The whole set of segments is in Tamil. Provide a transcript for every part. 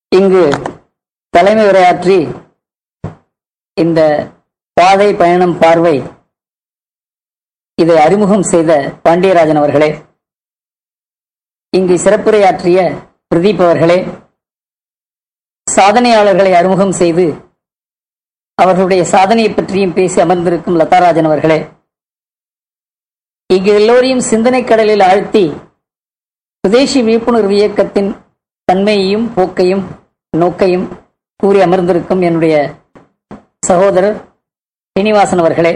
இங்கு தலைமை உரையாற்றி இந்த பாதை பயணம் பார்வை இதை அறிமுகம் செய்த பாண்டியராஜன் அவர்களே இங்கு சிறப்புரையாற்றிய பிரதீப் அவர்களே சாதனையாளர்களை அறிமுகம் செய்து அவர்களுடைய சாதனையை பற்றியும் பேசி அமர்ந்திருக்கும் லதாராஜன் அவர்களே இங்கு எல்லோரையும் சிந்தனை கடலில் ஆழ்த்தி சுதேசி விழிப்புணர்வு இயக்கத்தின் தன்மையையும் போக்கையும் நோக்கையும் கூறி அமர்ந்திருக்கும் என்னுடைய சகோதரர் ஸ்ரீனிவாசன் அவர்களே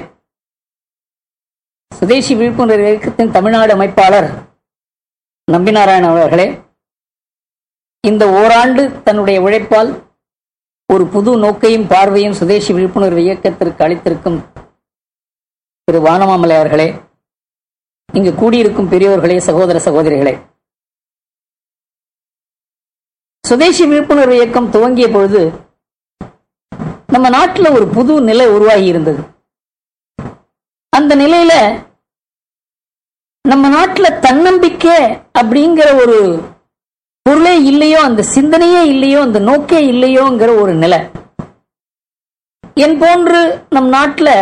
சுதேசி விழிப்புணர்வு இயக்கத்தின் தமிழ்நாடு அமைப்பாளர் நம்பிநாராயணன் அவர்களே இந்த ஓராண்டு தன்னுடைய உழைப்பால் ஒரு புது நோக்கையும் பார்வையும் சுதேசி விழிப்புணர்வு இயக்கத்திற்கு அளித்திருக்கும் திரு வானமாமலை அவர்களே இங்கு கூடியிருக்கும் பெரியோர்களே சகோதர சகோதரிகளே சுதேசி விழிப்புணர்வு இயக்கம் துவங்கிய பொழுது நம்ம நாட்டில் ஒரு புது நிலை உருவாகி இருந்தது அந்த நிலையில நம்ம நாட்டில் தன்னம்பிக்கை அப்படிங்கிற ஒரு பொருளே இல்லையோ அந்த சிந்தனையே இல்லையோ அந்த நோக்கே இல்லையோங்கிற ஒரு நிலை என் போன்று நம் நாட்டில்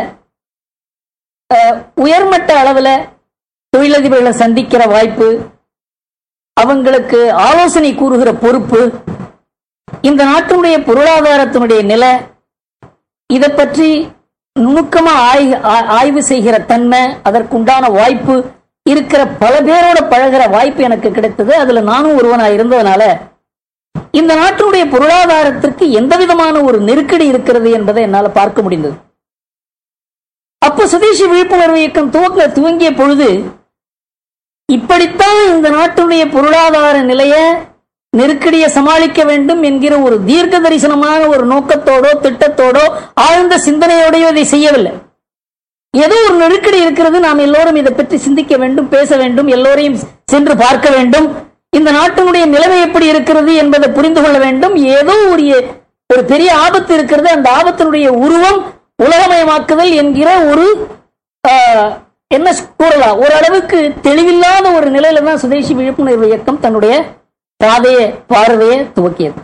உயர்மட்ட அளவில் தொழிலதிபர்களை சந்திக்கிற வாய்ப்பு அவங்களுக்கு ஆலோசனை கூறுகிற பொறுப்பு இந்த நாட்டினுடைய பொருளாதாரத்தினுடைய நிலை இதை பற்றி நுணுக்கமா ஆய்வு செய்கிற தன்மை அதற்குண்டான வாய்ப்பு இருக்கிற பல பேரோட பழகிற வாய்ப்பு எனக்கு கிடைத்தது அதுல நானும் ஒருவனா இருந்ததுனால இந்த நாட்டினுடைய பொருளாதாரத்திற்கு எந்த விதமான ஒரு நெருக்கடி இருக்கிறது என்பதை என்னால் பார்க்க முடிந்தது அப்ப சுதேசி விழிப்புணர்வு இயக்கம் துவக்க துவங்கிய பொழுது இப்படித்தான் இந்த நாட்டுடைய பொருளாதார நிலைய நெருக்கடியை சமாளிக்க வேண்டும் என்கிற ஒரு தீர்க்க தரிசனமான ஒரு நோக்கத்தோடோ திட்டத்தோடோ ஆழ்ந்த சிந்தனையோடையோ இதை செய்யவில்லை ஏதோ ஒரு நெருக்கடி இருக்கிறது நாம் எல்லோரும் இதை பற்றி சிந்திக்க வேண்டும் பேச வேண்டும் எல்லோரையும் சென்று பார்க்க வேண்டும் இந்த நாட்டினுடைய நிலைமை எப்படி இருக்கிறது என்பதை புரிந்து கொள்ள வேண்டும் ஏதோ ஒரு ஒரு பெரிய ஆபத்து இருக்கிறது அந்த ஆபத்தினுடைய உருவம் உலகமயமாக்குதல் என்கிற ஒரு என்ன கூறலாம் ஓரளவுக்கு தெளிவில்லாத ஒரு நிலையில தான் சுதேசி விழிப்புணர்வு இயக்கம் தன்னுடைய பாதைய பார்வையை துவக்கியது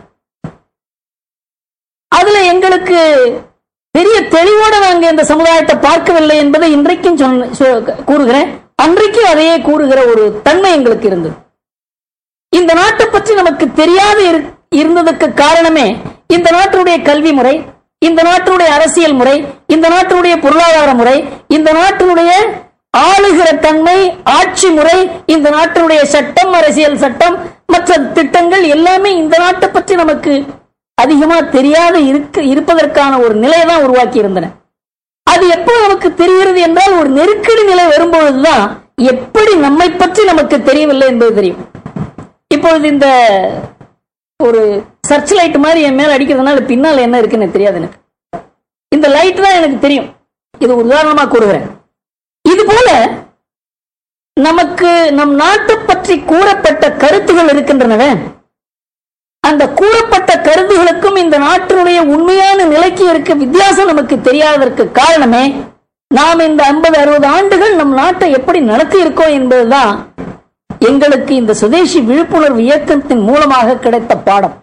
அதுல எங்களுக்கு பெரிய தெளிவோட நாங்க இந்த சமுதாயத்தை பார்க்கவில்லை என்பதை இன்றைக்கும் கூறுகிறேன் அன்றைக்கும் அதையே கூறுகிற ஒரு தன்மை எங்களுக்கு இருந்தது இந்த நாட்டை பற்றி நமக்கு தெரியாது இருந்ததுக்கு காரணமே இந்த நாட்டினுடைய கல்வி முறை இந்த நாட்டினுடைய அரசியல் முறை இந்த நாட்டினுடைய பொருளாதார முறை இந்த நாட்டினுடைய ஆளுகிற தன்மை ஆட்சி முறை இந்த நாட்டினுடைய சட்டம் அரசியல் சட்டம் மற்ற திட்டங்கள் எல்லாமே இந்த நாட்டை பற்றி நமக்கு அதிகமா தெரியாத இருக்க இருப்பதற்கான ஒரு நிலையை தான் உருவாக்கி இருந்தன அது எப்போ நமக்கு தெரிகிறது என்றால் ஒரு நெருக்கடி நிலை வரும்பொழுதுதான் எப்படி நம்மை பற்றி நமக்கு தெரியவில்லை என்பது தெரியும் இப்பொழுது இந்த ஒரு சர்ச் லைட் மாதிரி என் மேல அடிக்கிறதுனால பின்னால் என்ன இருக்குன்னு தெரியாது எனக்கு இந்த லைட் தான் எனக்கு தெரியும் இது உதாரணமா கூறுகிறேன் இது போல நமக்கு நம் நாட்டை பற்றி கூறப்பட்ட கருத்துகள் இருக்கின்றனவே அந்த கூறப்பட்ட கருத்துகளுக்கும் இந்த நாட்டினுடைய உண்மையான நிலைக்கு இருக்க வித்தியாசம் நமக்கு தெரியாததற்கு காரணமே நாம் இந்த ஐம்பது அறுபது ஆண்டுகள் நம் நாட்டை எப்படி நடத்தி இருக்கோம் என்பதுதான் எங்களுக்கு இந்த சுதேசி விழிப்புணர்வு இயக்கத்தின் மூலமாக கிடைத்த பாடம்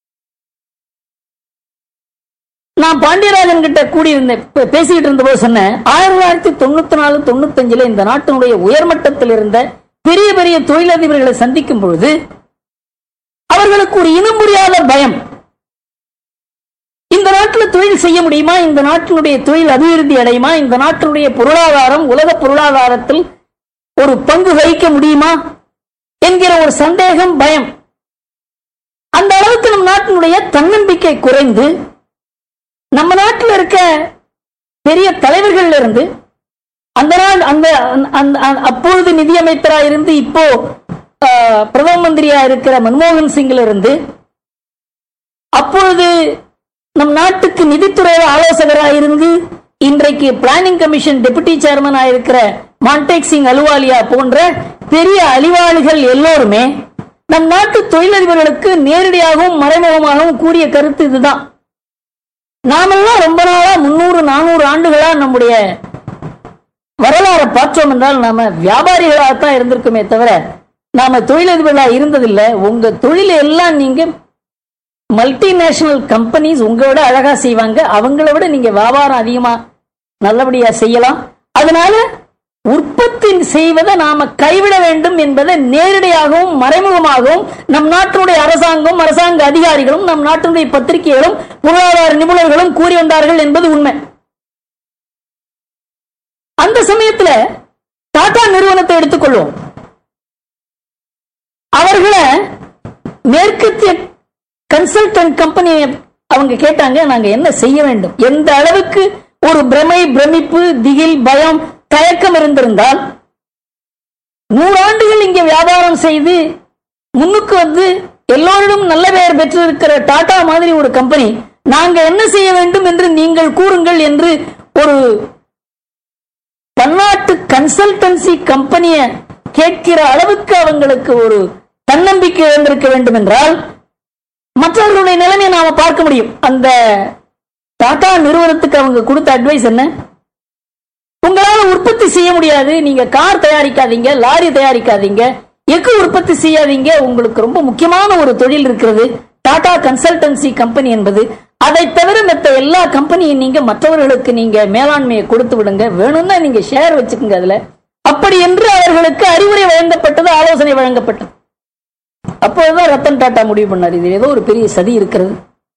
நான் பாண்டியராஜன் கிட்ட கூடியிருந்தேன் பேசிக்கிட்டு இருந்தபோது சொன்னேன் ஆயிரத்தி தொள்ளாயிரத்தி தொண்ணூத்தி நாலு தொண்ணூத்தி அஞ்சுல இந்த நாட்டினுடைய உயர்மட்டத்தில் இருந்த பெரிய பெரிய தொழிலதிபர்களை சந்திக்கும் பொழுது அவர்களுக்கு ஒரு இனம் புரியாத பயம் இந்த நாட்டில் தொழில் செய்ய முடியுமா இந்த நாட்டினுடைய தொழில் அபிவிருத்தி அடையுமா இந்த நாட்டினுடைய பொருளாதாரம் உலக பொருளாதாரத்தில் ஒரு பங்கு வகிக்க முடியுமா என்கிற ஒரு சந்தேகம் பயம் அந்த அளவுக்கு நம் நாட்டினுடைய தன்னம்பிக்கை குறைந்து நம்ம நாட்டில் இருக்க பெரிய தலைவர்கள் இருந்து அந்த நாள் அந்த அப்பொழுது நிதியமைச்சராக இருந்து இப்போ பிரதம மந்திரியா இருக்கிற மன்மோகன் சிங்ல இருந்து அப்பொழுது நம் நாட்டுக்கு நிதித்துறை ஆலோசகராக இருந்து இன்றைக்கு பிளானிங் கமிஷன் டெபுட்டி சேர்மன் இருக்கிற மான்டேக் சிங் அலுவாலியா போன்ற பெரிய அழிவாளிகள் எல்லோருமே நம் நாட்டு தொழிலதிபர்களுக்கு நேரடியாகவும் மறைமுகமாகவும் கூறிய கருத்து இதுதான் நாமெல்லாம் ரொம்ப நாளா முன்னூறு நானூறு ஆண்டுகளா நம்முடைய வரலாறை பார்த்தோம் என்றால் நாம வியாபாரிகளாகத்தான் இருந்திருக்குமே தவிர நாம தொழிலதிபர்களா இருந்ததில்லை உங்க தொழிலை எல்லாம் நீங்க மல்டிநேஷனல் கம்பெனிஸ் உங்களோட அழகா செய்வாங்க அவங்கள விட நீங்க வியாபாரம் அதிகமா நல்லபடியா செய்யலாம் அதனால உற்பத்தி செய்வதை நாம கைவிட வேண்டும் என்பதை நேரடியாகவும் மறைமுகமாகவும் நம் நாட்டினுடைய அரசாங்கம் அரசாங்க அதிகாரிகளும் நம் நாட்டினுடைய பத்திரிகைகளும் பொருளாதார நிபுணர்களும் கூறி வந்தார்கள் என்பது உண்மை அந்த சமயத்துல டாடா நிறுவனத்தை எடுத்துக்கொள்வோம் அவர்களை மேற்கத்திய கன்சல்டன்ட் கம்பெனி அவங்க கேட்டாங்க நாங்க என்ன செய்ய வேண்டும் எந்த அளவுக்கு ஒரு பிரமை பிரமிப்பு திகில் பயம் தயக்கம் இருந்திருந்தால் நூறாண்டுகள் இங்கே வியாபாரம் செய்து முன்னுக்கு வந்து எல்லோரிடம் நல்ல பெயர் பெற்றிருக்கிற டாடா மாதிரி ஒரு கம்பெனி நாங்க என்ன செய்ய வேண்டும் என்று நீங்கள் கூறுங்கள் என்று ஒரு பன்னாட்டு கன்சல்டன்சி கம்பெனியை கேட்கிற அளவுக்கு அவங்களுக்கு ஒரு தன்னம்பிக்கை இருந்திருக்க வேண்டும் என்றால் மற்றவர்களுடைய நிலைமையை நாம பார்க்க முடியும் அந்த டாடா நிறுவனத்துக்கு அவங்க கொடுத்த அட்வைஸ் என்ன உங்களால உற்பத்தி செய்ய முடியாது நீங்க கார் தயாரிக்காதீங்க லாரி தயாரிக்காதீங்க எஃகு உற்பத்தி செய்யாதீங்க உங்களுக்கு ரொம்ப முக்கியமான ஒரு தொழில் இருக்கிறது டாடா கன்சல்டன்சி கம்பெனி என்பது அதை தவிர மற்ற எல்லா கம்பெனியும் நீங்க மற்றவர்களுக்கு நீங்க மேலாண்மையை கொடுத்து விடுங்க வேணும்னா நீங்க ஷேர் வச்சுக்கோங்க அதுல அப்படி என்று அவர்களுக்கு அறிவுரை வழங்கப்பட்டது ஆலோசனை வழங்கப்பட்டது அப்போதுதான் ரத்தன் டாடா முடிவு பண்ணார் இது ஏதோ ஒரு பெரிய சதி இருக்கிறது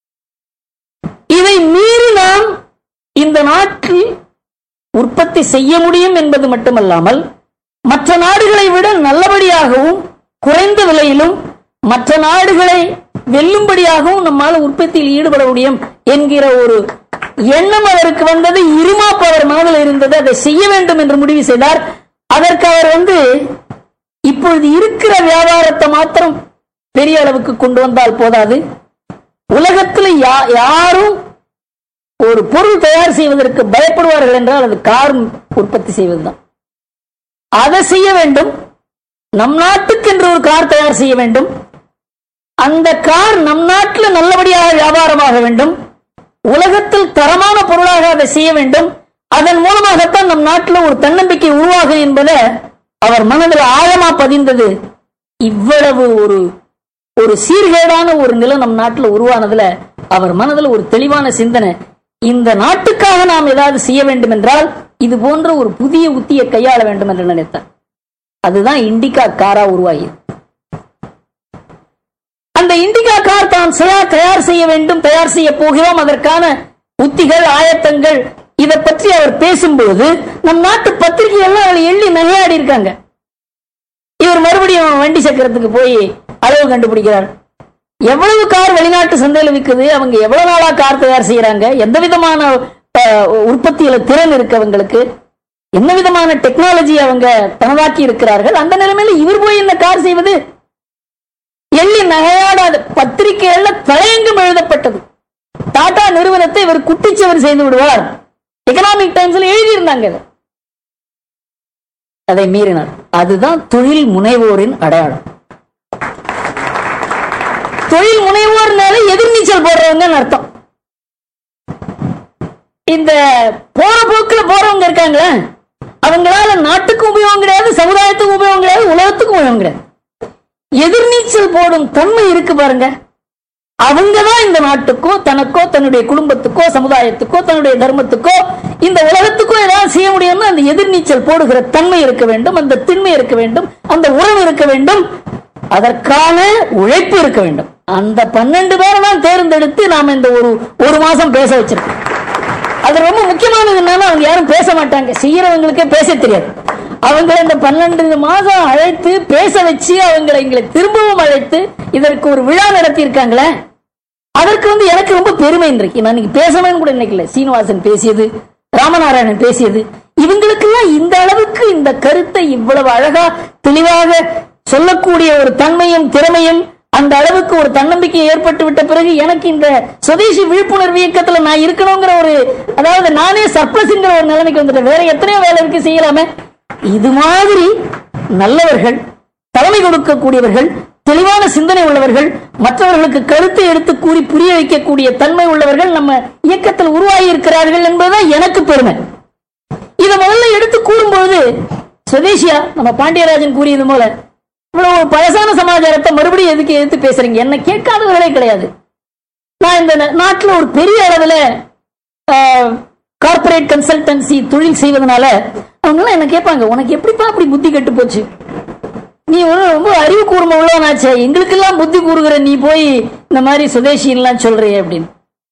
இதை மீறி நாம் இந்த நாட்டில் உற்பத்தி செய்ய முடியும் என்பது மட்டுமல்லாமல் மற்ற நாடுகளை விட நல்லபடியாகவும் குறைந்த விலையிலும் மற்ற நாடுகளை வெல்லும்படியாகவும் நம்மால் உற்பத்தியில் ஈடுபட முடியும் என்கிற ஒரு எண்ணம் அவருக்கு வந்தது இருமாப்பு அவர் மனதில் இருந்தது அதை செய்ய வேண்டும் என்று முடிவு செய்தார் அதற்கு அவர் வந்து இப்பொழுது இருக்கிற வியாபாரத்தை மாத்திரம் பெரிய அளவுக்கு கொண்டு வந்தால் போதாது உலகத்தில் யா- யாரும் ஒரு பொருள் தயார் செய்வதற்கு பயப்படுவார்கள் என்றால் அது கார் உற்பத்தி செய்வதுதான் அதை செய்ய வேண்டும் நம் நாட்டுக்கு என்று ஒரு கார் தயார் செய்ய வேண்டும் அந்த கார் நம் நாட்டில் நல்லபடியாக வியாபாரமாக வேண்டும் உலகத்தில் தரமான பொருளாக அதை செய்ய வேண்டும் அதன் மூலமாகத்தான் நம் நாட்டில் ஒரு தன்னம்பிக்கை உருவாகும் என்பதை அவர் மனதில் ஆழமா பதிந்தது இவ்வளவு ஒரு ஒரு சீர்கேடான ஒரு நிலை நம் நாட்டில் உருவானதுல அவர் மனதில் ஒரு தெளிவான சிந்தனை இந்த நாட்டுக்காக நாம் ஏதாவது செய்ய வேண்டும் என்றால் இது போன்ற ஒரு புதிய உத்தியை கையாள வேண்டும் என்று நினைத்தார் அதுதான் இண்டிகா காரா உருவாகியது அந்த இண்டிகா கார் தான் சுயா தயார் செய்ய வேண்டும் தயார் செய்ய போகிறோம் அதற்கான உத்திகள் ஆயத்தங்கள் இதை பற்றி அவர் பேசும்போது நம் நாட்டு பத்திரிகைகள்லாம் அதில் எள்ளி நகையாடி இருக்காங்க இவர் மறுபடியும் வண்டி சக்கரத்துக்கு போய் அளவு கண்டுபிடிக்கிறார் எவ்வளவு கார் வெளிநாட்டு சந்தையில் விற்குது அவங்க எவ்வளவு நாளா கார் தயார் செய்யறாங்க எந்த விதமான அஹ், உற்பத்தியில திறன் இருக்கு அவங்களுக்கு என்ன விதமான டெக்னாலஜி அவங்க தனதாக்கி இருக்கிறார்கள் அந்த நிலைமையில இவர் போய் என்ன கார் செய்வது எள்ளி நகையாடாத பத்திரிகைகள்ல தலையெங்கும் எழுதப்பட்டது டாடா நிறுவனத்தை இவர் குட்டிச்சவர் செய்து விடுவார் எக்கனாமிக் டைம்ஸ்ல எழுதியிருந்தாங்க இதை. அதை மீறினார் அதுதான் தொழில் முனைவோரின் அடையாளம் தொழில் முனைவோர்னால எதிர்நீச்சல் போடுறவங்கன்னு அர்த்தம் இந்த போற போக்குல போறவங்க இருக்காங்களே அவங்களால நாட்டுக்கும் உபயோகம் கிடையாது சமுதாயத்துக்கும் உபயோகம் கிடையாது உலகத்துக்கும் உபயோகம் கிடையாது எதிர்நீச்சல் போடும் தன்மை இருக்கு பாருங்க அவங்கதான் இந்த நாட்டுக்கோ தனக்கோ தன்னுடைய குடும்பத்துக்கோ சமுதாயத்துக்கோ தன்னுடைய தர்மத்துக்கோ இந்த உலகத்துக்கோ ஏதாவது செய்ய முடியும்னா அந்த எதிர்நீச்சல் போடுகிற தன்மை இருக்க வேண்டும் அந்த திண்மை இருக்க வேண்டும் அந்த உறவு இருக்க வேண்டும் அதற்கான உழைப்பு இருக்க வேண்டும் அந்த பன்னெண்டு பேரை தான் தேர்ந்தெடுத்து நாம இந்த ஒரு ஒரு மாசம் பேச வச்சிருக்கோம் அது ரொம்ப முக்கியமானது என்னன்னா அவங்க யாரும் பேச மாட்டாங்க செய்யறவங்களுக்கே பேச தெரியாது அவங்களை இந்த பன்னெண்டு மாசம் அழைத்து பேச வச்சு அவங்களை எங்களை திரும்பவும் அழைத்து இதற்கு ஒரு விழா நடத்தி இருக்காங்களே அதற்கு வந்து எனக்கு ரொம்ப பெருமை இன்றைக்கு நான் இன்னைக்கு பேசணும்னு கூட நினைக்கல சீனிவாசன் பேசியது ராமநாராயணன் பேசியது இவங்களுக்கெல்லாம் இந்த அளவுக்கு இந்த கருத்தை இவ்வளவு அழகா தெளிவாக சொல்லக்கூடிய ஒரு தன்மையும் திறமையும் அந்த அளவுக்கு ஒரு தன்னம்பிக்கை ஏற்பட்டு விட்ட பிறகு எனக்கு இந்த சுதேசி விழிப்புணர்வு இயக்கத்துல நான் இருக்கணுங்கிற ஒரு அதாவது நானே சர்ப்ளஸ்ங்கிற ஒரு நிலைமைக்கு வந்துட்டேன் வேற எத்தனையோ வேலை இருக்கு செய்யலாமே இது மாதிரி நல்லவர்கள் தலைமை கொடுக்கக்கூடியவர்கள் தெளிவான சிந்தனை உள்ளவர்கள் மற்றவர்களுக்கு கருத்தை எடுத்து கூறி புரிய வைக்கக்கூடிய தன்மை உள்ளவர்கள் நம்ம இயக்கத்தில் உருவாகி இருக்கிறார்கள் என்பதுதான் எனக்கு பெருமை இதை முதல்ல எடுத்து கூறும்பொழுது சுதேஷியா நம்ம பாண்டியராஜன் கூறியது போல இவ்வளவு பழசான சமாச்சாரத்தை மறுபடியும் எதுக்கு எதிர்த்து பேசுறீங்க என்ன கேட்காதவர்களே கிடையாது நான் இந்த நா- நாட்டுல ஒரு பெரிய அளவுல கார்ப்பரேட் கன்சல்டன்சி தொழில் செய்வதனால அவங்க எல்லாம் என்ன கேட்பாங்க உனக்கு எப்படிப்பா அப்படி புத்தி கெட்டு போச்சு நீ ஒரு ரொம்ப அறிவு கூர்ம உள்ளவனாச்சே எங்களுக்கெல்லாம் புத்தி கூறுகிற நீ போய் இந்த மாதிரி சுதேசின்லாம் சொல்றியே அப்படின்னு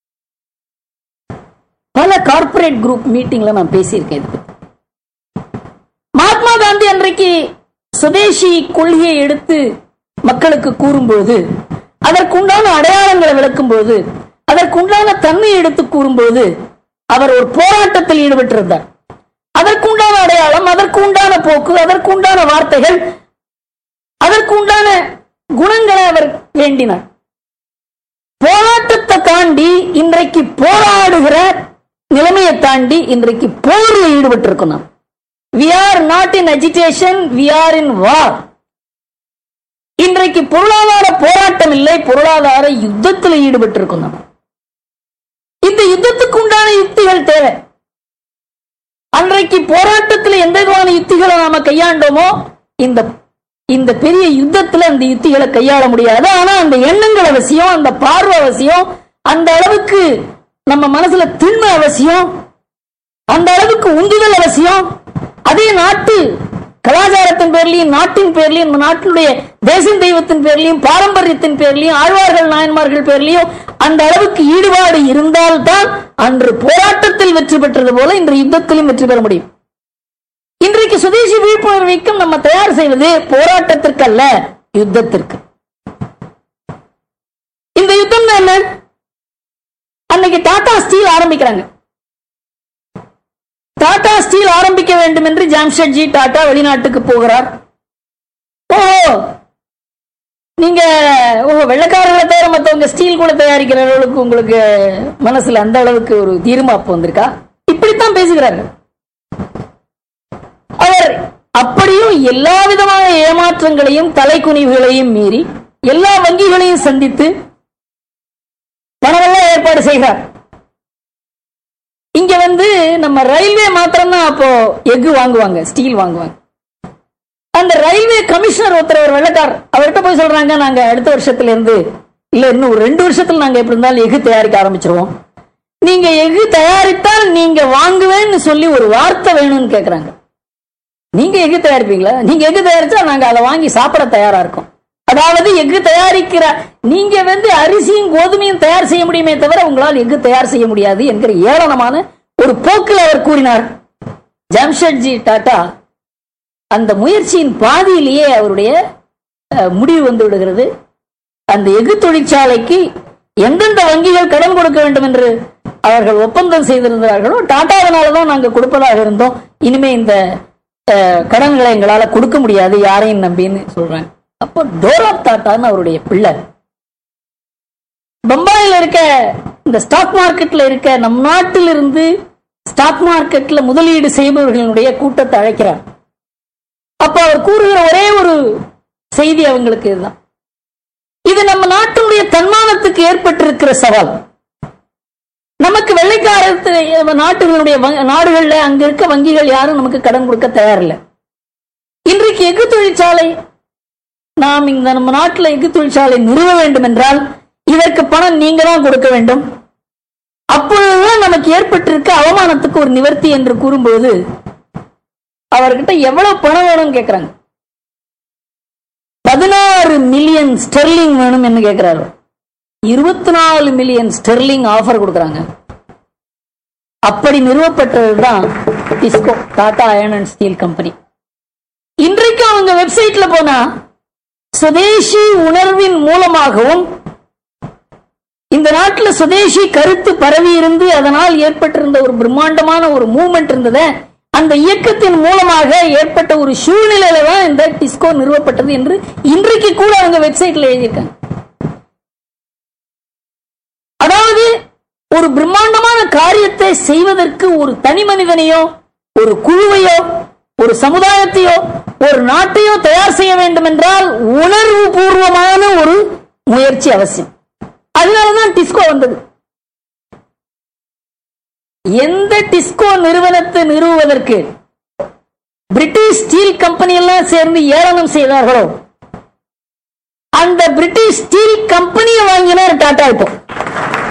பல கார்ப்பரேட் குரூப் மீட்டிங்ல நான் பேசியிருக்கேன் இது பத்தி. மகாத்மா காந்தி அன்றைக்கு சுதேசி கொள்கையை எடுத்து மக்களுக்கு கூறும்போது அதற்குண்டான அடையாளங்களை விளக்கும்போது அதற்குண்டான தன்மையை எடுத்து கூறும்போது அவர் ஒரு போராட்டத்தில் ஈடுபட்டிருந்தார் அதற்குண்டான அடையாளம் அதற்குண்டான போக்கு அதற்குண்டான வார்த்தைகள் அதற்குண்டான குணங்களை அவர் வேண்டினார் போராட்டத்தை தாண்டி இன்றைக்கு போராடுகிற நிலைமையை தாண்டி இன்றைக்கு போரில் ஈடுபட்டிருக்கோம் நாம் we are not in agitation we are in war இன்றைக்கு பொருளாதார போராட்டம் இல்லை பொருளாதார யுத்தத்தில் ஈடுபட்டிருக்கோம் நாம் இந்த யுத்தத்துக்கு உண்டான யுக்திகள் தேவை அன்றைக்கு போராட்டத்தில் எந்த விதமான யுக்திகளை நாம கையாண்டோமோ இந்த இந்த பெரிய யுத்தத்துல அந்த யுக்திகளை கையாள முடியாது ஆனா அந்த எண்ணங்கள் அவசியம் அந்த பார்வை அவசியம் அந்த அளவுக்கு நம்ம மனசுல திண்மை அவசியம் அந்த அளவுக்கு உந்துதல் அவசியம் அதே நாட்டு கலாச்சாரத்தின் பேர்லயும் நாட்டின் பேர்லயும் இந்த நாட்டினுடைய தேசம் தெய்வத்தின் பேர்லயும் பாரம்பரியத்தின் பேர்லயும் ஆழ்வார்கள் நாயன்மார்கள் பேர்லயும் அந்த அளவுக்கு ஈடுபாடு இருந்தால்தான் அன்று போராட்டத்தில் வெற்றி பெற்றது போல இன்று யுத்தத்திலும் வெற்றி பெற முடியும் இன்றைக்கு சுதேசி விழிப்புணர்வைக்கும் நம்ம தயார் செய்வது போராட்டத்திற்கு அல்ல யுத்தத்திற்கு இந்த யுத்தம் என்ன அன்னைக்கு டாடா ஸ்டீல் ஆரம்பிக்கிறாங்க டாடா ஸ்டீல் ஆரம்பிக்க வேண்டும் என்று ஜாம்ஷெட்ஜி டாடா வெளிநாட்டுக்கு போகிறார் ஓஹோ நீங்க ஓஹோ வெள்ளக்காரர்களை தவிர மத்தவங்க ஸ்டீல் கூட தயாரிக்கிற அளவுக்கு உங்களுக்கு மனசுல அந்த அளவுக்கு ஒரு தீர்மாப்பு வந்திருக்கா இப்படித்தான் பேசுகிறார்கள் அவர் அப்படியும் எல்லா விதமான ஏமாற்றங்களையும் தலைக்குனிவுகளையும் மீறி எல்லா வங்கிகளையும் சந்தித்து பணமெல்லாம் ஏற்பாடு செய்கிறார் இங்க வந்து நம்ம ரயில்வே மாத்திரம்தான் அப்போ எஃகு வாங்குவாங்க ஸ்டீல் வாங்குவாங்க அந்த ரயில்வே கமிஷனர் ஒருத்தர் ஒரு வெள்ளக்கார் அவர்கிட்ட போய் சொல்றாங்க நாங்க அடுத்த வருஷத்துல இருந்து இல்ல இன்னும் ஒரு ரெண்டு வருஷத்துல நாங்க எப்படி இருந்தாலும் எஃகு தயாரிக்க ஆரம்பிச்சிருவோம் நீங்க எஃகு தயாரித்தால் நீங்க வாங்குவேன்னு சொல்லி ஒரு வார்த்தை வேணும்னு கேக்குறாங்க நீங்க எஃகு தயாரிப்பீங்களா நீங்க எஃகு தயாரிச்சா நாங்க அதை வாங்கி சாப்பிட தயாரா இருக்கோம் அதாவது எஃகு தயாரிக்கிற நீங்க வந்து அரிசியும் கோதுமையும் தயார் செய்ய முடியுமே தவிர உங்களால் எஃகு தயார் செய்ய முடியாது என்கிற ஏளனமான ஒரு போக்கில் அவர் கூறினார் ஜம்ஷெட்ஜி டாடா அந்த முயற்சியின் பாதியிலேயே அவருடைய அஹ், முடிவு வந்து விடுகிறது அந்த எஃகு தொழிற்சாலைக்கு எந்தெந்த வங்கிகள் கடன் கொடுக்க வேண்டும் என்று அவர்கள் ஒப்பந்தம் செய்திருந்தார்களோ டாட்டாவினால தான் நாங்கள் கொடுப்பதாக இருந்தோம் இனிமே இந்த அஹ், கடன்களை எங்களால கொடுக்க முடியாது யாரையும் நம்பின்னு சொல்றாங்க அப்போ டோராப் டாட்டான்னு அவருடைய பிள்ளை பம்பாயில் இருக்க இந்த ஸ்டாக் மார்க்கெட்ல இருக்க நம் நாட்டிலிருந்து ஸ்டாக் மார்க்கெட்ல முதலீடு செய்பவர்களுடைய கூட்டத்தை அழைக்கிறார் அப்ப அவர் கூறுகிற ஒரே ஒரு செய்தி அவங்களுக்கு இதுதான் இது நம்ம நாட்டினுடைய தன்மானத்துக்கு ஏற்பட்டிருக்கிற சவால் நமக்கு வெள்ளைக்காரத்து நாட்டுகளுடைய வங்க- நாடுகள்ல அங்க இருக்க வங்கிகள் யாரும் நமக்கு கடன் கொடுக்க தயாரில்லை இன்றைக்கு எஃகு தொழிற்சாலை நாம் இந்த நம்ம நாட்டில் எஃகு தொழிற்சாலை நிறுவ வேண்டும் என்றால் இதற்கு பணம் நீங்க தான் கொடுக்க வேண்டும் அப்பொழுதுதான் நமக்கு ஏற்பட்டிருக்க அவமானத்துக்கு ஒரு நிவர்த்தி என்று கூறும்போது அவர்கிட்ட எவ்வளவு பணம் வேணும்னு கேக்குறாங்க பதினாறு மில்லியன் ஸ்டெர்லிங் வேணும் என்று கேட்கிறாரு இருபத்தி நாலு மில்லியன் ஸ்டெர்லிங் ஆஃபர் கொடுக்கறாங்க அப்படி நிறுவப்பட்டதுதான் TISCO Tata iron and steel company இன்றைக்கு அவங்க வெப்சைட்ல போனா சுதேசி உணர்வின் மூலமாகவும் இந்த நாட்டுல சுதேசி கருத்து பரவி இருந்து அதனால் ஏற்பட்டிருந்த ஒரு பிரம்மாண்டமான ஒரு மூவ்மெண்ட் இருந்தத அந்த இயக்கத்தின் மூலமாக ஏற்பட்ட ஒரு சூழ்நிலையில தான் இந்த டிஸ்கோ நிறுவப்பட்டது என்று இன்றைக்கு கூட அவங்க வெப்சைட்ல எழுதியிருக்காங்க அதாவது ஒரு பிரம்மாண்டமான காரியத்தை செய்வதற்கு ஒரு தனி மனிதனையோ ஒரு குழுவையோ ஒரு சமுதாயத்தையோ ஒரு நாட்டையோ தயார் செய்ய வேண்டும் என்றால் உணர்வு பூர்வமான ஒரு முயற்சி அவசியம் அதனாலதான் டிஸ்கோ வந்தது எந்த டிஸ்கோ நிறுவனத்தை நிறுவுவதற்கு பிரிட்டிஷ் ஸ்டீல் கம்பெனி எல்லாம் சேர்ந்து ஏளனம் செய்தார்களோ அந்த பிரிட்டிஷ் ஸ்டீல் கம்பெனியை வாங்கினார் டாடா இப்போ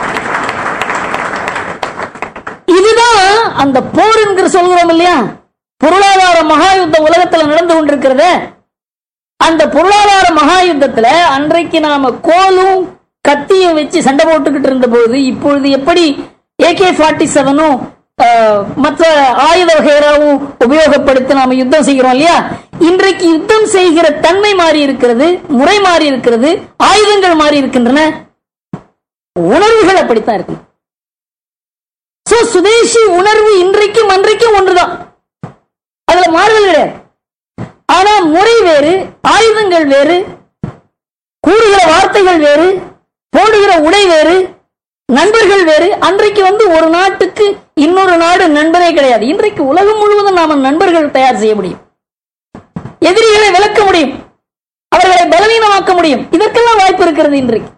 அந்த போர் என்கிற சொல்கிறோம் இல்லையா பொருளாதார மகா யுத்தம் உலகத்துல நடந்து கொண்டிருக்கிறத அந்த பொருளாதார மகா யுத்தத்துல அன்றைக்கு நாம கோலும் கத்தியும் வச்சு சண்டை போட்டுக்கிட்டு இருந்த போது இப்பொழுது எப்படி ஏகே ஃபார்ட்டி செவனும் மற்ற ஆயுத வகைராவும் உபயோகப்படுத்தி நாம யுத்தம் செய்கிறோம் இல்லையா இன்றைக்கு யுத்தம் செய்கிற தன்மை மாறி இருக்கிறது முறை மாறி இருக்கிறது ஆயுதங்கள் மாறி இருக்கின்றன உணர்வுகள் அப்படித்தான் இருக்கு சோ சுதேசி உணர்வு இன்றைக்கும் அன்றைக்கும் ஒன்றுதான் அதுல மாறுதல் கிடையாது ஆனா முறை வேறு ஆயுதங்கள் வேறு கூறுகிற வார்த்தைகள் வேறு போடுகிற உடை வேறு நண்பர்கள் வேறு அன்றைக்கு வந்து ஒரு நாட்டுக்கு இன்னொரு நாடு நண்பரே கிடையாது இன்றைக்கு உலகம் முழுவதும் நாம நண்பர்கள் தயார் செய்ய முடியும் எதிரிகளை விளக்க முடியும் அவர்களை பலவீனமாக்க முடியும் இதற்கெல்லாம் வாய்ப்பு இருக்கிறது இன்றைக்கு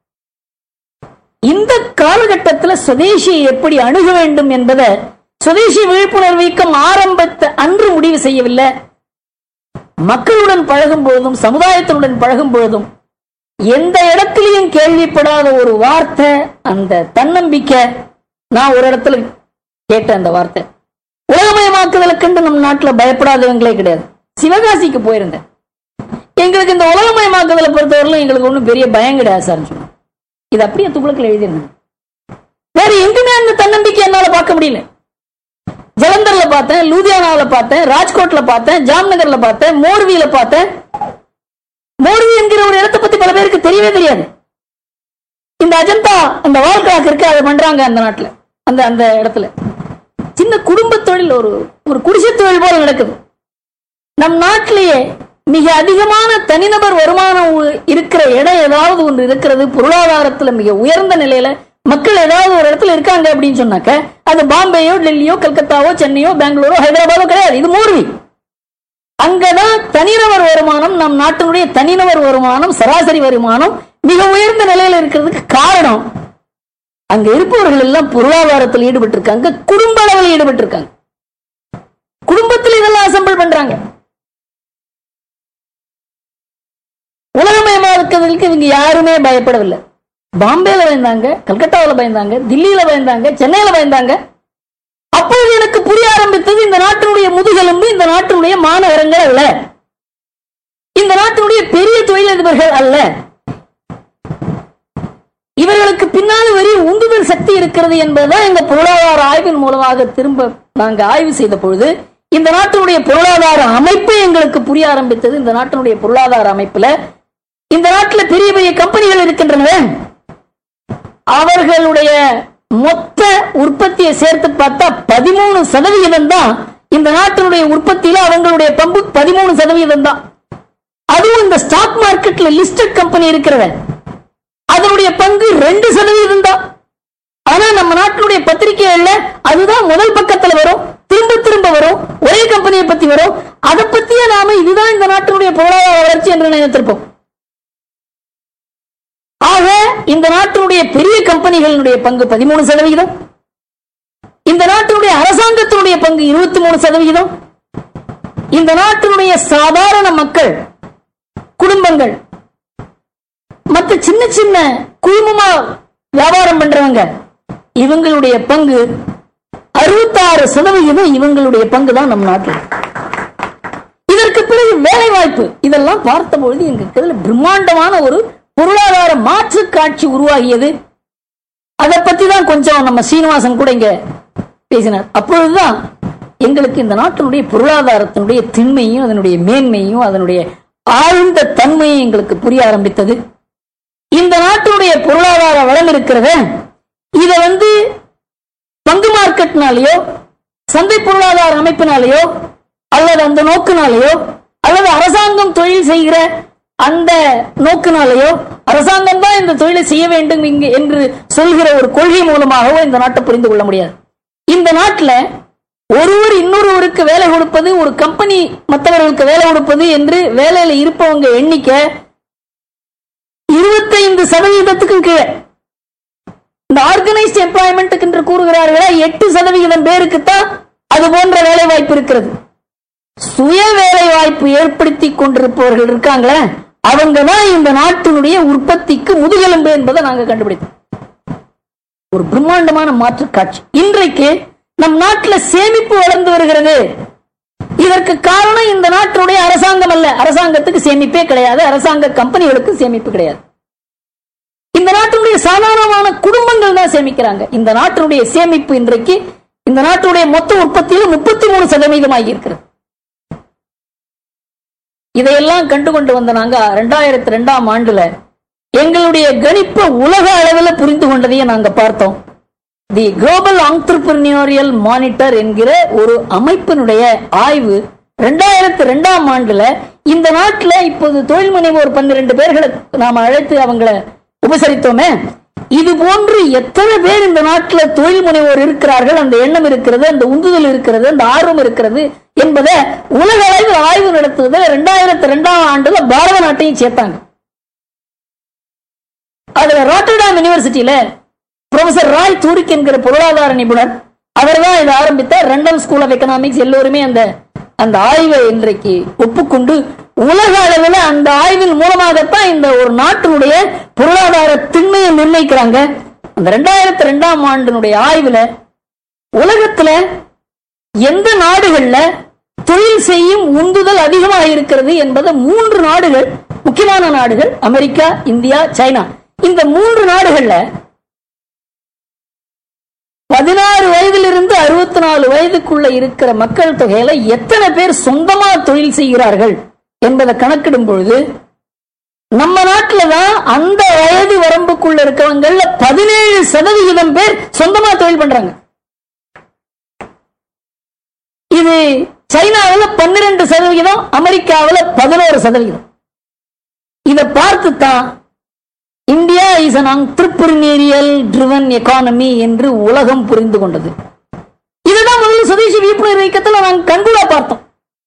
இந்த காலகட்டத்தில் சுதேசியை எப்படி அணுக வேண்டும் என்பதை சுதேசி விழிப்புணர்வு இயக்கம் ஆரம்பத்தை அன்று முடிவு செய்யவில்லை மக்களுடன் பழகும் பொழுதும் சமுதாயத்தினுடன் பழகும் பொழுதும் எந்த இடத்திலையும் கேள்விப்படாத ஒரு வார்த்தை அந்த தன்னம்பிக்கை நான் ஒரு இடத்துல கேட்டேன் அந்த வார்த்தை உலகமயமாக்குதலுக்குண்டு நம் நாட்டுல பயப்படாதவங்களே கிடையாது சிவகாசிக்கு போயிருந்தேன் எங்களுக்கு இந்த உலகமயமாக்குதலை பொறுத்தவரையிலும் எங்களுக்கு ஒன்றும் பெரிய பயம் கிடையாது சார் சொன்னேன் இது அப்படியே துப்புளக்கில் எழுதியிருந்தேன் வேற எங்குமே அந்த தன்னம்பிக்கை என்னால பார்க்க முடியல ஜலந்தர்ல பார்த்தேன் லூதியானாவில பார்த்தேன் ராஜ்கோட்ல பார்த்தேன் ஜாம்நகர்ல பார்த்தேன் மோர்வியில பார்த்தேன் மோர்வி என்கிற ஒரு இடத்தை பத்தி பல பேருக்கு தெரியவே தெரியாது இந்த அஜந்தா அந்த வால் கிளாக் இருக்கு அதை பண்றாங்க அந்த நாட்டுல அந்த அந்த இடத்துல சின்ன குடும்ப தொழில் ஒரு ஒரு குடிசை தொழில் போல நடக்குது நம் நாட்டிலேயே மிக அதிகமான தனிநபர் வருமானம் உ- இருக்கிற இடம் ஏதாவது ஒன்று இருக்கிறது பொருளாதாரத்துல மிக உயர்ந்த நிலையில மக்கள் ஏதாவது ஒரு இடத்துல இருக்காங்க அப்படின்னு சொன்னாக்க அது பாம்பேயோ டெல்லியோ கல்கத்தாவோ சென்னையோ பெங்களூரோ ஹைதராபாதோ கிடையாது இது மோர்வி அங்கதான் தனிநபர் வருமானம் நம் நாட்டினுடைய தனிநபர் வருமானம் சராசரி வருமானம் மிக உயர்ந்த நிலையில இருக்கிறதுக்கு காரணம் அங்க இருப்பவர்கள் எல்லாம் பொருளாதாரத்தில் ஈடுபட்டு இருக்காங்க குடும்ப அளவில் ஈடுபட்டு இருக்காங்க குடும்பத்தில் இதெல்லாம் அசம்பிள் பண்றாங்க உலகமயமாக்குவதற்கு இவங்க யாருமே பயப்படவில்லை பாம்பேல பயந்தாங்க கல்கட்டாவில் பயந்தாங்க தில்லியில பயந்தாங்க சென்னையில பயந்தாங்க அப்பொழுது எனக்கு புரிய ஆரம்பித்தது இந்த நாட்டினுடைய முதுகெலும்பு இந்த நாட்டினுடைய மாநகரங்கள் அல்ல இந்த நாட்டினுடைய பெரிய தொழிலதிபர்கள் அல்ல இவர்களுக்கு பின்னால் வரி உந்துதல் சக்தி இருக்கிறது என்பதுதான் எங்க பொருளாதார ஆய்வின் மூலமாக திரும்ப நாங்க ஆய்வு செய்த பொழுது இந்த நாட்டினுடைய பொருளாதார அமைப்பு எங்களுக்கு புரிய ஆரம்பித்தது இந்த நாட்டினுடைய பொருளாதார அமைப்புல இந்த நாட்டுல பெரிய பெரிய கம்பெனிகள் இருக்கின்றன அவர்களுடைய மொத்த உற்பத்தியை சேர்த்து பார்த்தா பதிமூணு சதவிகிதம் தான் இந்த நாட்டினுடைய உற்பத்தியில அவங்களுடைய பங்கு பதிமூணு சதவிகிதம் தான் அதுவும் இந்த ஸ்டாக் மார்க்கெட்ல லிஸ்டட் கம்பெனி இருக்கிறத அதனுடைய பங்கு ரெண்டு சதவீதம் தான் ஆனா நம்ம நாட்டினுடைய பத்திரிகைகள்ல அதுதான் முதல் பக்கத்துல வரும் திரும்ப திரும்ப வரும் ஒரே கம்பெனியை பத்தி வரும் அதை பத்தியே நாம இதுதான் இந்த நாட்டினுடைய பொருளாதார வளர்ச்சி என்று நினைத்திருப்போம் ஆக இந்த நாட்டினுடைய பெரிய கம்பெனிகளுடைய பங்கு பதிமூணு சதவிகிதம் இந்த நாட்டினுடைய அரசாங்கத்தினுடைய பங்கு இருபத்தி மூணு சதவிகிதம் இந்த நாட்டினுடைய சாதாரண மக்கள் குடும்பங்கள் மத்த சின்ன சின்ன குழுமமா வியாபாரம் பண்றவங்க இவங்களுடைய பங்கு அறுபத்தாறு சதவிகிதம் இவங்களுடைய பங்கு தான் நம் நாட்டில் இதற்கு பிறகு வேலை வாய்ப்பு இதெல்லாம் பார்த்த பொழுது எங்களுக்கு இதுல பிரம்மாண்டமான ஒரு பொருளாதார மாற்று காட்சி உருவாகியது அதை பத்தி தான் கொஞ்சம் நம்ம சீனிவாசன் கூட இங்க பேசினார் அப்பொழுதுதான் எங்களுக்கு இந்த நாட்டினுடைய பொருளாதாரத்தினுடைய திண்மையும் அதனுடைய மேன்மையும் அதனுடைய ஆழ்ந்த தன்மையும் எங்களுக்கு புரிய ஆரம்பித்தது இந்த நாட்டினுடைய பொருளாதார வளம் இருக்கிறத இத வந்து பங்கு மார்க்கெட்னாலேயோ சந்தை பொருளாதார அமைப்பினாலேயோ அல்லது அந்த நோக்கினாலேயோ அல்லது அரசாங்கம் தொழில் செய்கிற அந்த நோக்கினாலேயோ அரசாங்கம் தான் இந்த தொழிலை செய்ய வேண்டும் இங்கு என்று சொல்கிற ஒரு கொள்கை மூலமாகவோ இந்த நாட்டை புரிந்து கொள்ள முடியாது இந்த நாட்டில் ஒருவர் இன்னொருவருக்கு வேலை கொடுப்பது ஒரு கம்பெனி மற்றவர்களுக்கு வேலை கொடுப்பது என்று வேலையில இருப்பவங்க எண்ணிக்கை இருபத்தைந்து சதவீதத்துக்கு கீழே இந்த ஆர்கனைஸ்ட் எம்ப்ளாய்மெண்ட் என்று கூறுகிறார்களே எட்டு சதவிகிதம் பேருக்கு தான் அது போன்ற வேலை வாய்ப்பு இருக்கிறது சுய வேலை வாய்ப்பு ஏற்படுத்தி கொண்டிருப்பவர்கள் இருக்காங்களே அவங்க தான் இந்த நாட்டினுடைய உற்பத்திக்கு முதுகெலும்பு என்பதை நாங்க கண்டுபிடித்தோம் ஒரு பிரம்மாண்டமான மாற்று காட்சி இன்றைக்கு நம் நாட்டுல சேமிப்பு வளர்ந்து வருகிறது இதற்கு காரணம் இந்த நாட்டினுடைய அரசாங்கம் அல்ல அரசாங்கத்துக்கு சேமிப்பே கிடையாது அரசாங்க கம்பெனிகளுக்கு சேமிப்பு கிடையாது இந்த நாட்டினுடைய சாதாரணமான குடும்பங்கள் தான் சேமிக்கிறாங்க இந்த நாட்டினுடைய சேமிப்பு இன்றைக்கு இந்த நாட்டுடைய மொத்த உற்பத்தியில் முப்பத்தி மூணு சதவீதம் ஆகியிருக்கிறது இதையெல்லாம் கண்டு கொண்டு வந்த நாங்க ரெண்டாயிரத்தி ரெண்டாம் ஆண்டுல எங்களுடைய கணிப்பை உலக அளவில் புரிந்து கொண்டதையும் நாங்க பார்த்தோம் தி குளோபல் ஆண்டர்பிரினியோரியல் மானிட்டர் என்கிற ஒரு அமைப்பினுடைய ஆய்வு ரெண்டாயிரத்தி ரெண்டாம் ஆண்டுல இந்த நாட்டுல இப்போது தொழில் முனைவோர் பன்னிரண்டு பேர்களை நாம அழைத்து அவங்கள உபசரித்தோமே இது போன்று எத்தனை பேர் இந்த நாட்டுல தொழில் முனைவோர் இருக்கிறார்கள் அந்த எண்ணம் இருக்கிறது அந்த உந்துதல் இருக்கிறது அந்த ஆர்வம் இருக்கிறது என்பதை உலக அளவில் ஆய்வு நடத்துவதில் ரெண்டாயிரத்தி ரெண்டாம் ஆண்டுல பாரத நாட்டையும் சேர்த்தாங்க அதுல ராட்டர்டாம் யூனிவர்சிட்டியில ப்ரொஃபசர் ராய் தூரிக் என்கிற பொருளாதார நிபுணர் அவர் தான் இதை ஆரம்பித்தார் லண்டன் ஸ்கூல் ஆஃப் எக்கனாமிக்ஸ் எல்லோருமே அந்த அந்த ஆய்வை இன்றைக்கு ஒப்புக்கொண்டு உலக அளவில் அந்த ஆய்வின் மூலமாகத்தான் இந்த ஒரு நாட்டினுடைய பொருளாதார திண்மையை நிர்ணயிக்கிறாங்க அந்த ரெண்டாயிரத்தி ரெண்டாம் ஆண்டினுடைய ஆய்வுல உலகத்துல எந்த நாடுகள்ல தொழில் செய்யும் உந்துதல் அதிகமாக இருக்கிறது என்பதை மூன்று நாடுகள் முக்கியமான நாடுகள் அமெரிக்கா இந்தியா சைனா இந்த மூன்று நாடுகள்ல பதினாறு வயதிலிருந்து அறுபத்தி நாலு வயதுக்குள்ள இருக்கிற மக்கள் தொகையில எத்தனை பேர் சொந்தமா தொழில் செய்கிறார்கள் என்பதை கணக்கிடும் பொழுது நம்ம நாட்டுல தான் அந்த வயது வரம்புக்குள்ள இருக்கவங்கள்ல பதினேழு சதவிகிதம் பேர் சொந்தமா தொழில் பண்றாங்க இது சைனாவில் பன்னிரண்டு சதவிகிதம் அமெரிக்காவில் பதினோரு சதவிகிதம் இதை பார்த்து தான் India is an entrepreneurial driven economy என்று உலகம் புரிந்து கொண்டது இதுதான் முதல்ல சுதேசி விழிப்புணர்வு இயக்கத்தில் நாங்கள் கண்கூடா பார்த்தோம்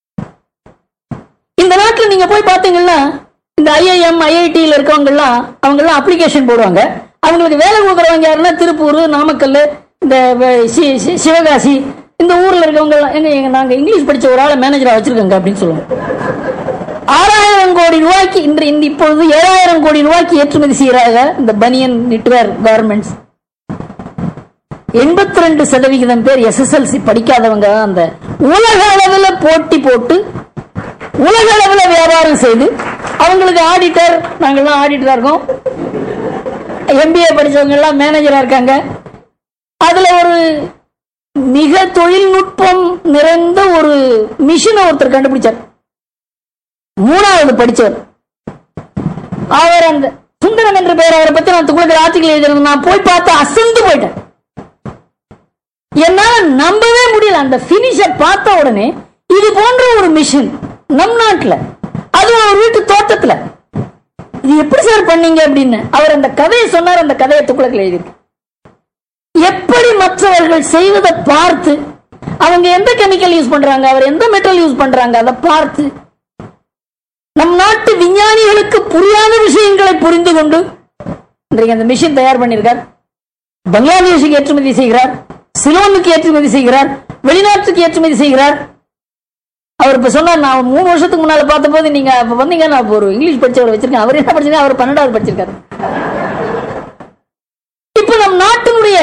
இந்த நாட்டில் நீங்க போய் பார்த்தீங்கன்னா இந்த ஐஐஎம் ஐஐடியில் இருக்கவங்க எல்லாம் அவங்க எல்லாம் அப்ளிகேஷன் போடுவாங்க அவங்களுக்கு வேலை கொடுக்குறவங்க யாருன்னா திருப்பூர் நாமக்கல் இந்த வ- சி- சி- சிவகாசி இந்த ஊர்ல இருக்கவங்க எல்லாம் எங்க எங்க நாங்க இங்கிலீஷ் படிச்ச ஒரு ஆளை மேனேஜரா வச்சிருக்கோங்க அப்படின்னு சொல்லுவாங்க ஆறாயிரம் கோடி ரூபாய்க்கு இன்று இந்த இப்பொழுது ஏழாயிரம் கோடி ரூபாய்க்கு ஏற்றுமதி செய்கிறாங்க இந்த பனியன் நிட்வேர் கார்மெண்ட்ஸ் எண்பத்தி ரெண்டு சதவிகிதம் பேர் எஸ்எஸ்எல்சி படிக்காதவங்க தான் அந்த உலக அளவுல போட்டி போட்டு உலக அளவுல வியாபாரம் செய்து அவங்களுக்கு ஆடிட்டர் நாங்கெல்லாம் ஆடிட்டரா இருக்கோம் எம்பிஏ படிச்சவங்க எல்லாம் மேனேஜரா இருக்காங்க அதுல ஒரு மிக தொழில்நுட்பம் நிறைந்த ஒரு மிஷினை ஒருத்தர் கண்டுபிடிச்சார் மூணாவது படிச்சவர் அவர் அந்த சுந்தரம் என்ற பெயர் அவரை பத்தி நான் உங்களுக்கு ஆர்டிகல் எழுதிருந்தேன் நான் போய் பார்த்து அசந்து போயிட்டேன் என்னால நம்பவே முடியல அந்த பினிஷ பார்த்த உடனே இது போன்ற ஒரு மிஷின் நம் நாட்டுல அது ஒரு வீட்டு தோட்டத்துல இது எப்படி சார் பண்ணீங்க அப்படின்னு அவர் அந்த கதையை சொன்னார் அந்த கதையை துக்குளத்தில் எழுதியிருக்கு எப்படி மற்றவர்கள் செய்வதை பார்த்து அவங்க எந்த கெமிக்கல் யூஸ் பண்றாங்க அவர் எந்த மெட்டல் யூஸ் பண்றாங்க அதை பார்த்து நம் நாட்டு விஞ்ஞானிகளுக்கு புரியாத விஷயங்களை புரிந்து கொண்டு இன்றைக்கு அந்த மிஷின் தயார் பண்ணியிருக்கார் பங்களாதேஷுக்கு ஏற்றுமதி செய்கிறார் சிலோனுக்கு ஏற்றுமதி செய்கிறார் வெளிநாட்டுக்கு ஏற்றுமதி செய்கிறார் அவர் இப்ப சொன்னார் நான் மூணு வருஷத்துக்கு முன்னால பார்த்தபோது நீங்க அப்ப வந்தீங்க நான் இப்ப ஒரு இங்கிலீஷ் படிச்சவர் வச்சிருக்கேன் அவர் என்ன படிச்சிருக்காரு அவர் பன்னெண்டாவது படிச்சிருக்காரு இப்ப நம் நாட்டினுடைய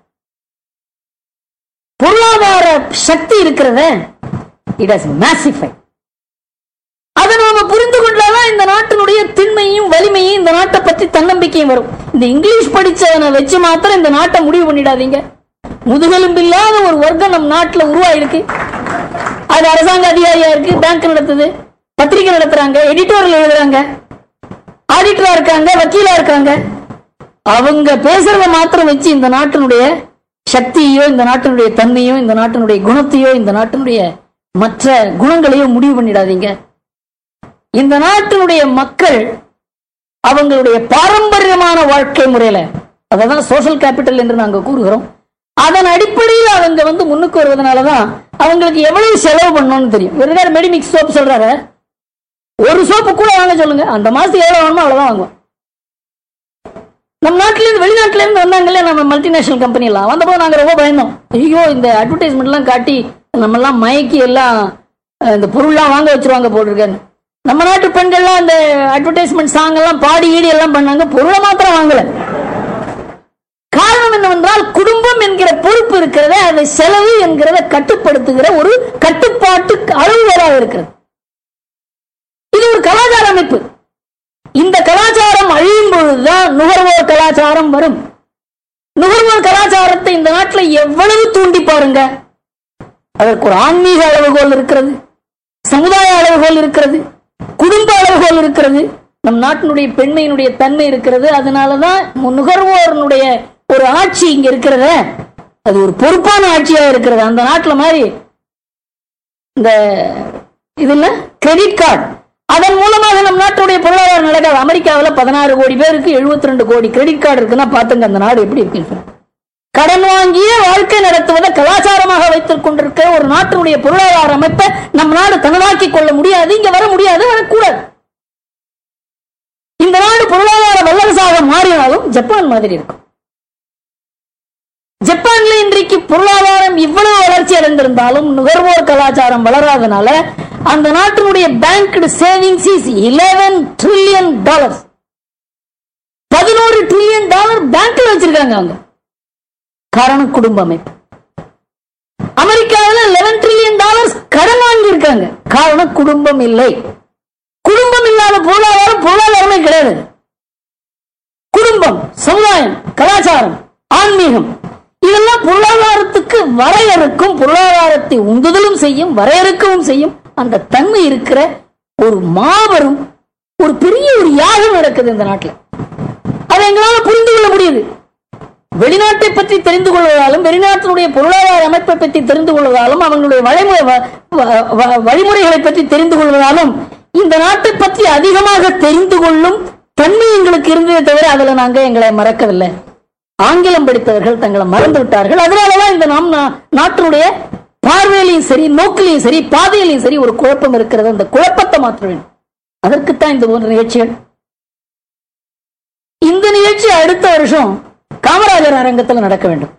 பொருளாதார சக்தி இருக்கிறத இட் ஹஸ் மேசிஃபை அதை நாம புரிந்து கொண்டாதான் இந்த நாட்டினுடைய திண்மையும் வலிமையும் இந்த நாட்டை பற்றி தன்னம்பிக்கையும் வரும் இந்த இங்கிலீஷ் படிச்சவனை வச்சு மாத்திரம் இந்த நாட்டை முடிவு பண்ணிடாதீங்க முதுகெலும்பில்லாத ஒரு வர்க்கம் நம் நாட்டுல உருவாயிருக்கு அது அரசாங்க அதிகாரியா இருக்கு பேங்க் நடத்துது பத்திரிகை நடத்துறாங்க எடிட்டோரியல் எழுதுறாங்க ஆடிட்டரா இருக்காங்க வக்கீலா இருக்காங்க அவங்க பேசுறத மாத்திரம் வச்சு இந்த நாட்டினுடைய சக்தியோ இந்த நாட்டினுடைய தன்மையோ இந்த நாட்டினுடைய குணத்தையோ இந்த நாட்டினுடைய மற்ற குணங்களையோ முடிவு பண்ணிடாதீங்க இந்த நாட்டினுடைய மக்கள் அவங்களுடைய பாரம்பரியமான வாழ்க்கை முறையில அதான் சோஷியல் கேபிட்டல் என்று நாங்க கூறுகிறோம் அதன் அடிப்படையில் அவங்க வந்து முன்னுக்கு வருவதனாலதான் அவங்களுக்கு எவ்வளவு செலவு பண்ணணும்னு தெரியும் வெறும் மெடிமிக்ஸ் சோப் சொல்றாரு ஒரு சோப்பு கூட வாங்க சொல்லுங்க அந்த மாசத்துக்கு எவ்வளவு வேணுமோ அவ்வளவுதான் வாங்குவோம் நம்ம நாட்டில இருந்து வெளிநாட்டுல இருந்து வந்தாங்களே நம்ம மல்டிநேஷனல் கம்பெனி எல்லாம் வந்தப்போ நாங்க ரொம்ப பயந்தோம் ஐயோ இந்த அட்வர்டைஸ்மெண்ட் எல்லாம் காட்டி நம்ம எல்லாம் மயக்கி எல்லாம் அஹ், இந்த பொருள்லாம் வாங்க வச்சிருவாங்க போட்டிருக்காரு நம்ம நாட்டு பெண்கள்லாம் அந்த அட்வர்டைஸ்மெண்ட் சாங் எல்லாம் பாடி ஈடி எல்லாம் பண்ணாங்க பொருளை மாத்திரம் வாங்கல காரணம் என்னவென்றால் குடும்பம் என்கிற பொறுப்பு இருக்கிறத அது செலவு என்கிறத கட்டுப்படுத்துகிற ஒரு கட்டுப்பாட்டு அளவுகோலாக இருக்கிறது இது ஒரு கலாச்சார அமைப்பு இந்த கலாச்சாரம் அழியும் பொழுதுதான் நுகர்வோர் கலாச்சாரம் வரும் நுகர்வோர் கலாச்சாரத்தை இந்த நாட்டில் எவ்வளவு தூண்டி பாருங்க அதற்கு ஒரு ஆன்மீக அளவுகோல் இருக்கிறது சமுதாய அளவுகோல் இருக்கிறது குடும்ப அளவுகோல் இருக்கிறது நம் நாட்டினுடைய பெண்மையினுடைய தன்மை இருக்கிறது அதனாலதான் மு- நுகர்வோருடைய ஒரு ஆட்சி இங்க இருக்கிறத அது ஒரு பொறுப்பான ஆட்சியா இருக்கிறது அந்த நாட்டுல மாதிரி இந்த இதுல கிரெடிட் கார்டு அதன் மூலமாக நம் நாட்டுடைய பொருளாதாரம் நடக்காது அமெரிக்காவில் பதினாறு கோடி பேருக்கு 72 ரெண்டு கோடி கிரெடிட் கார்டு இருக்குன்னா பாத்துங்க அந்த நாடு எப்படி இருக்கு கடன் வாங்கிய வாழ்க்கை நடத்துவதை கலாச்சாரமாக வைத்துக் கொண்டிருக்கிற ஒரு நாட்டினுடைய பொருளாதார அமைப்பை நம் நாடு தனதாக்கி கொள்ள முடியாது இங்க வர முடியாது வரக்கூடாது இந்த நாடு பொருளாதார வல்லரசாக மாறினாலும் ஜப்பான் மாதிரி இருக்கும் ஜப்பான்ல இன்றைக்கு பொருளாதாரம் இவ்வளவு வளர்ச்சி அடைந்திருந்தாலும் நுகர்வோர் கலாச்சாரம் வளராதனால அந்த நாட்டினுடைய banked savings is 11 trillion dollars பதினோரு ட்ரில்லியன் டாலர் பேங்க்ல வச்சிருக்காங்க அவங்க காரணம் குடும்ப அமைப்பு அமெரிக்காவில் 11 ட்ரில்லியன் டாலர்ஸ் கடன் வாங்கி இருக்காங்க காரணம் குடும்பம் இல்லை குடும்பம் இல்லாத பொருளாதாரம் பொருளாதாரமே கிடையாது குடும்பம் சமுதாயம் கலாச்சாரம் ஆன்மீகம் இதெல்லாம் பொருளாதாரத்துக்கு வரையறுக்கும் பொருளாதாரத்தை உந்துதலும் செய்யும் வரையறுக்கவும் செய்யும் அந்த தன்மை இருக்கிற ஒரு மாபெரும் ஒரு பெரிய ஒரு யாகம் நடக்குது இந்த நாட்டில் அதை எங்களால புரிந்து கொள்ள முடியுது வெளிநாட்டை பற்றி தெரிந்து கொள்வதாலும் வெளிநாட்டினுடைய பொருளாதார அமைப்பை பற்றி தெரிந்து கொள்வதாலும் அவங்களுடைய வழிமுறை வ- வ- வ- வழிமுறைகளை பற்றி தெரிந்து கொள்வதாலும் இந்த நாட்டை பற்றி அதிகமாக தெரிந்து கொள்ளும் தன்மை எங்களுக்கு இருந்ததே தவிர அதுல நாங்க எங்களை மறக்கவில்லை ஆங்கிலம் படித்தவர்கள் தங்களை மறந்து விட்டார்கள் அதனாலதான் இந்த நாம் நா- நாட்டினுடைய பார்வையிலையும் சரி நோக்கிலையும் சரி பாதையிலையும் சரி ஒரு குழப்பம் இருக்கிறது அந்த குழப்பத்தை மாற்ற வேண்டும் அதற்குத்தான் இந்த போன்ற நிகழ்ச்சிகள் இந்த நிகழ்ச்சி அடுத்த வருஷம் காமராஜர் அரங்கத்தில் நடக்க வேண்டும்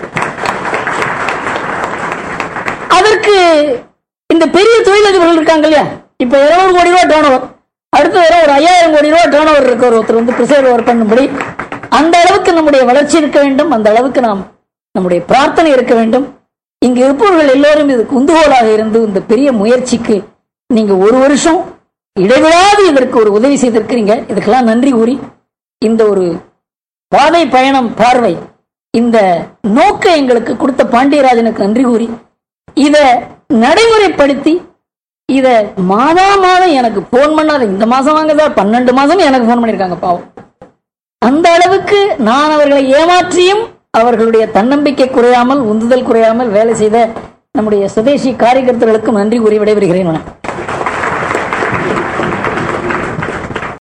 அதற்கு இந்த பெரிய தொழிலதிபர்கள் இருக்காங்க இல்லையா இப்ப இருநூறு கோடி ரூபாய் டேர்ன் ஓவர் அடுத்த தடவை ஒரு ஐயாயிரம் கோடி ரூபாய் டேர்ன் ஓவர் இருக்க ஒருத்தர் வந்து பிரிசைட் ஓவர் பண்ணும்படி அந்த அளவுக்கு நம்முடைய வளர்ச்சி இருக்க வேண்டும் அந்த அளவுக்கு நாம் நம்முடைய பிரார்த்தனை இருக்க வேண்டும் இங்கு இருப்பவர்கள் எல்லோரும் இதுக்கு உந்துகோலாக இருந்து இந்த பெரிய முயற்சிக்கு நீங்க ஒரு வருஷம் இடைவிடாது இதற்கு ஒரு உதவி செய்திருக்கிறீங்க இதுக்கெல்லாம் நன்றி கூறி இந்த ஒரு பாதை பயணம் பார்வை இந்த நோக்க எங்களுக்கு கொடுத்த பாண்டியராஜனுக்கு நன்றி கூறி இத நடைமுறைப்படுத்தி இத மாதா மாதம் எனக்கு போன் பண்ணாத இந்த மாசம் வாங்க சார் பன்னெண்டு மாசம் எனக்கு போன் பண்ணிருக்காங்க பாவம் அந்த அளவுக்கு நான் அவர்களை ஏமாற்றியும் அவர்களுடைய தன்னம்பிக்கை குறையாமல் உந்துதல் குறையாமல் வேலை செய்த நம்முடைய சுதேசி காரியகர்த்தர்களுக்கும் நன்றி கூறி விடைபெறுகிறேன் வணக்கம்